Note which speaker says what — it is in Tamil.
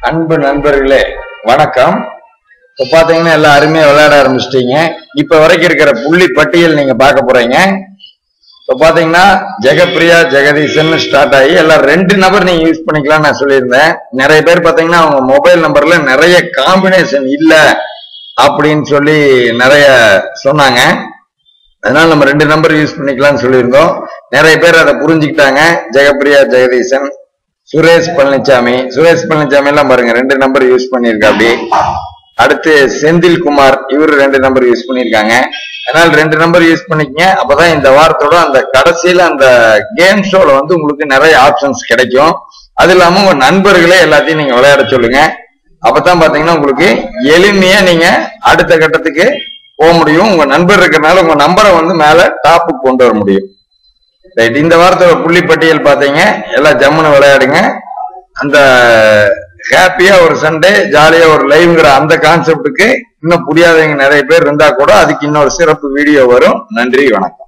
Speaker 1: அன்பு நண்பர்களே வணக்கம் இப்ப பாத்தீங்கன்னா எல்லாம் அருமையா விளையாட ஆரம்பிச்சிட்டீங்க இப்ப வரைக்கும் இருக்கிற புள்ளி பட்டியல் நீங்க பார்க்க போறீங்க இப்ப பாத்தீங்கன்னா ஜெகப்பிரியா ஜெகதீசன் ஸ்டார்ட் ஆகி எல்லாம் ரெண்டு நபர் நீங்க யூஸ் பண்ணிக்கலாம் நான் சொல்லியிருந்தேன் நிறைய பேர் பாத்தீங்கன்னா அவங்க மொபைல் நம்பர்ல நிறைய காம்பினேஷன் இல்ல அப்படின்னு சொல்லி நிறைய சொன்னாங்க அதனால நம்ம ரெண்டு நம்பர் யூஸ் பண்ணிக்கலாம்னு சொல்லியிருந்தோம் நிறைய பேர் அதை புரிஞ்சுக்கிட்டாங்க ஜெகப்பிரியா ஜெகதீசன் சுரேஷ் பழனிசாமி சுரேஷ் பழனிசாமி எல்லாம் பாருங்க ரெண்டு நம்பர் யூஸ் பண்ணியிருக்கா அப்படி அடுத்து செந்தில் குமார் இவர் ரெண்டு நம்பர் யூஸ் பண்ணியிருக்காங்க அதனால ரெண்டு நம்பர் யூஸ் பண்ணிக்கங்க அப்பதான் இந்த வாரத்தோட அந்த கடைசியில அந்த கேம் ஷோல வந்து உங்களுக்கு நிறைய ஆப்ஷன்ஸ் கிடைக்கும் அது இல்லாம உங்க நண்பர்களே எல்லாத்தையும் நீங்க விளையாட சொல்லுங்க அப்பதான் பாத்தீங்கன்னா உங்களுக்கு எளிமையா நீங்க அடுத்த கட்டத்துக்கு போக முடியும் உங்க நண்பர் இருக்கிறனால உங்க நம்பரை வந்து மேல டாப்புக்கு கொண்டு வர முடியும் ரைட் இந்த வாரத்தோட புள்ளி பட்டியல் பாத்தீங்க எல்லாம் ஜம்முன்னு விளையாடுங்க அந்த ஹாப்பியா ஒரு சண்டே ஜாலியா ஒரு லைவ்ங்கிற அந்த கான்செப்டுக்கு இன்னும் புரியாதவங்க நிறைய பேர் இருந்தா கூட அதுக்கு இன்னொரு சிறப்பு வீடியோ வரும் நன்றி வணக்கம்